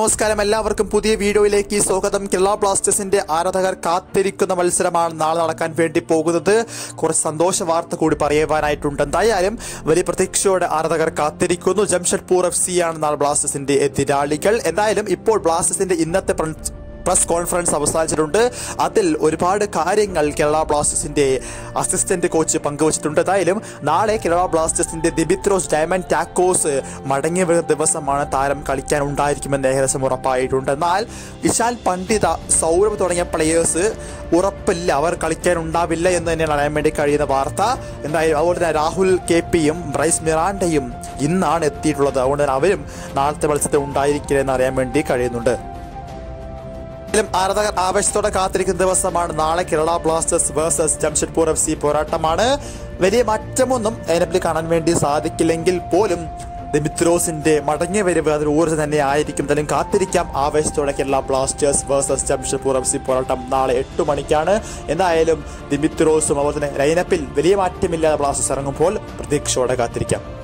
നമസ്കാരം എല്ലാവർക്കും പുതിയ വീഡിയോയിലേക്ക് സ്വാഗതം കേരള ബ്ലാസ്റ്റേഴ്സിന്റെ ആരാധകർ കാത്തിരിക്കുന്ന മത്സരമാണ് നാളെ നടക്കാൻ വേണ്ടി പോകുന്നത് കുറച്ച് സന്തോഷ വാർത്ത കൂടി പറയുവാനായിട്ടുണ്ട് എന്തായാലും വലിയ പ്രതീക്ഷയോടെ ആരാധകർ കാത്തിരിക്കുന്നു ജംഷഡ്പൂർ എഫ് സി ആണ് നാളെ ബ്ലാസ്റ്റേഴ്സിന്റെ എതിരാളികൾ എന്തായാലും ഇപ്പോൾ ബ്ലാസ്റ്റേഴ്സിന്റെ ഇന്നത്തെ പ്രൺ- പ്രസ് കോൺഫറൻസ് അവസാനിച്ചിട്ടുണ്ട് അതിൽ ഒരുപാട് കാര്യങ്ങൾ കേരള ബ്ലാസ്റ്റേഴ്സിന്റെ അസിസ്റ്റന്റ് കോച്ച് പങ്കുവച്ചിട്ടുണ്ട് എന്തായാലും നാളെ കേരള ബ്ലാസ്റ്റേഴ്സിന്റെ ദിബിത്രോസ് ഡയമണ്ട് ടാക്കോസ് മടങ്ങി വരുന്ന ദിവസമാണ് താരം കളിക്കാൻ ഉണ്ടായിരിക്കുമെന്ന് ഏകദേശം ഉറപ്പായിട്ടുണ്ട് എന്നാൽ വിശാൽ പണ്ഡിത സൗരഭ് തുടങ്ങിയ പ്ലെയേഴ്സ് ഉറപ്പില്ല അവർ കളിക്കാൻ ഉണ്ടാവില്ല എന്ന് തന്നെയാണ് അറിയാൻ വേണ്ടി കഴിയുന്ന വാർത്ത എന്തായാലും അതുപോലെ തന്നെ രാഹുൽ കെ പിയും ബ്രൈസ് മിറാണ്ടയും ഇന്നാണ് എത്തിയിട്ടുള്ളത് അതുകൊണ്ട് തന്നെ അവരും നാളത്തെ മത്സരത്തിൽ ഉണ്ടായിരിക്കില്ല എന്ന് അറിയാൻ വേണ്ടി കഴിയുന്നുണ്ട് ും ആരാധകർ ആവേശത്തോടെ കാത്തിരിക്കുന്ന ദിവസമാണ് നാളെ Kerala Blasters versus Jamshedpur F C പോരാട്ടമാണ് വലിയ മാറ്റമൊന്നും അതിനെപ്പറ്റി കാണാൻ വേണ്ടി സാധിക്കില്ലെങ്കിൽ പോലും ദിമിത്രോസിന്റെ മടങ്ങി വരവ് അതൊരു ഊർജ്ജം തന്നെ ആയിരിക്കും എന്തായാലും കാത്തിരിക്കാം ആവേശത്തോടെ Kerala Blasters versus Jamshedpur F C പോരാട്ടം നാളെ എട്ട് മണിക്കാണ് എന്തായാലും ദിമിത്രോസും അതുപോലെ തന്നെ ലൈനപ്പിൽ വലിയ മാറ്റമില്ലാതെ ബ്ലാസ്റ്റേഴ്സ് ഇറങ്ങുമ്പോൾ പ്രതീക്ഷയോടെ കാത്തിരിക്കാം